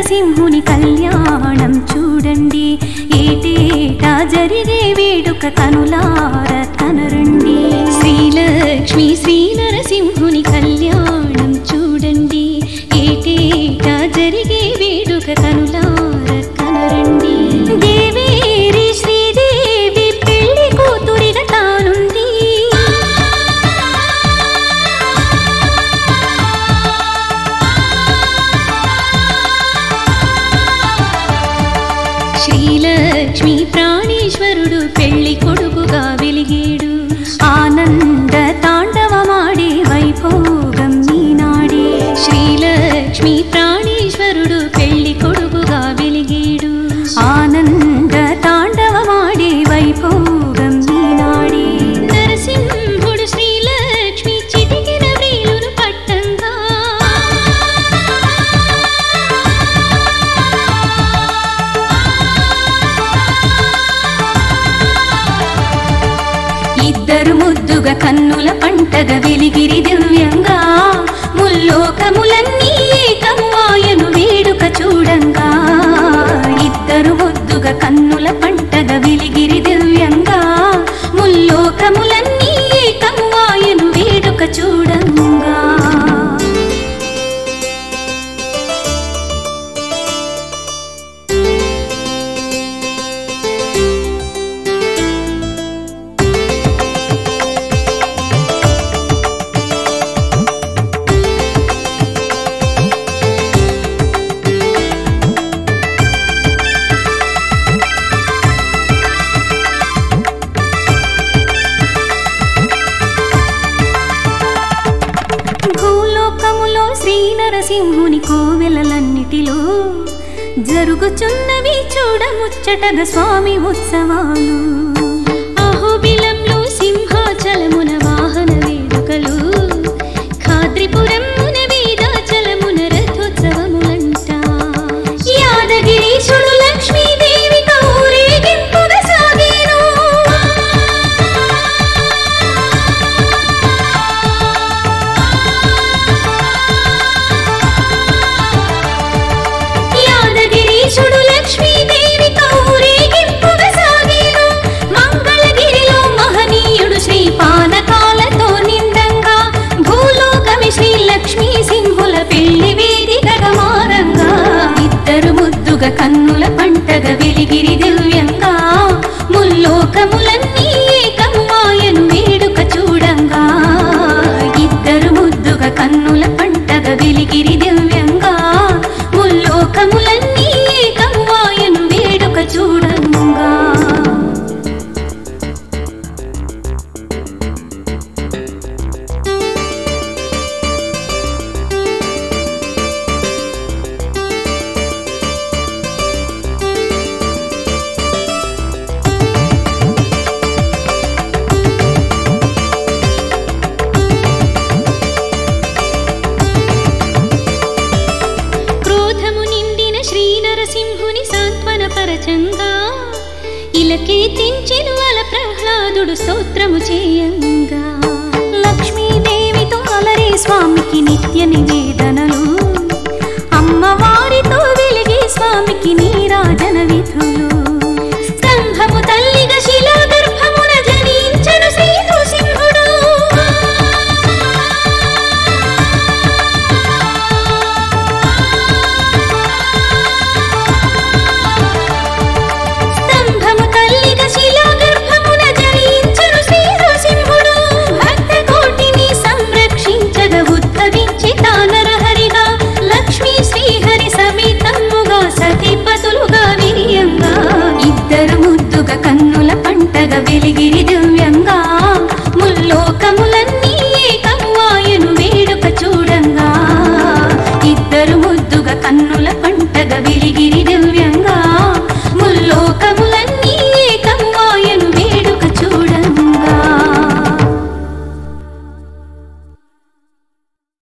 నరసింహుని కళ్యాణం చూడండి ఏటేటా జరిగే వేడుక కనులార కనరండి శ్రీలక్ష్మి శ్రీ నరసింహుని కళ్యాణం చూడండి ఏటేటా జరిగే వేడుక కనులార కనరండి దేవేరి శ్రీదేవి పెళ్లి కూతురిగా తానుంది శ్రీలక్ష్మి ప్రాణేశ్వరుడు పెళ్లి కొడుకుగా వెలిగేడు ఆనంద తాండవమాడే వైభోగం ఈనాడే శ్రీలక్ష్మి ప్రాణేశ్వరుడు పెళ్లి కొడుకుగా వెలిగేడు ఆనంద తాండవమాడే వైభోగం ఈనాడే నరసింహుడు శ్రీలక్ష్మి చిటికిన వ్రీలును పట్టంగా ఇద్దరు ముద్దుగా కన్నుల పంటగ వెలిగిరి దివ్యంగా ముల్లోకములన్నీ ఏకమువాయను వేడుక చూడంగా ఇద్దరు ముద్దుగా కన్నుల పంటగ వెలిగిరి దివ్యంగా ముల్లోకములన్నీ ఏకమువాయను వేడుక చూడంగా భూలోకములో శ్రీ నరసింహుని కోవెలలన్నిటిలో జరుగుచున్నవి చూడముచ్చటగ స్వామి ఉత్సవాలు అహోబిలంలో సింహాచలమున వాహన వేడుకలు ఖాద్రిపురమున వీరాచలమున రథోత్సవములంట యాదగిరీశుడు లక్ష్మీదేవితో ఊరేగింపుగా సాగేను యాదగిరీశుడు లక్ష్మీదేవితో ఊరేగింపుగా సాగేను మంగళగిరిలో మహనీయుడు శ్రీ పానకాలతో నిండంగా భూలోకమి శ్రీ లక్ష్మీ సింహుల పెళ్లి వేదికగా మారంగా ఇద్దరు ముద్దుగా కన్నుల పంటగ వెలిగిరి దివ్యంగా ముల్లోకములన్నీ ఏకమువాయను వేడుక చూడంగా ఇద్దరు ముద్దుగా కన్నుల పంటగ వెలిగిరి దివ్యంగా ముల్లోకములన్నీ ఏకమువాయను వేడుక చూడంగా క్రోధము నిండిన శ్రీ నరసింహుని సాంత్వన పరచంగా ఇలకే తెంచెను అల ప్రహ్లాదుడు స్తోత్రము చేయంగా లక్ష్మీదేవితో అలరే స్వామికి నిత్య నివేదనలు అమ్మవారితో వెలిగే స్వామికి నీ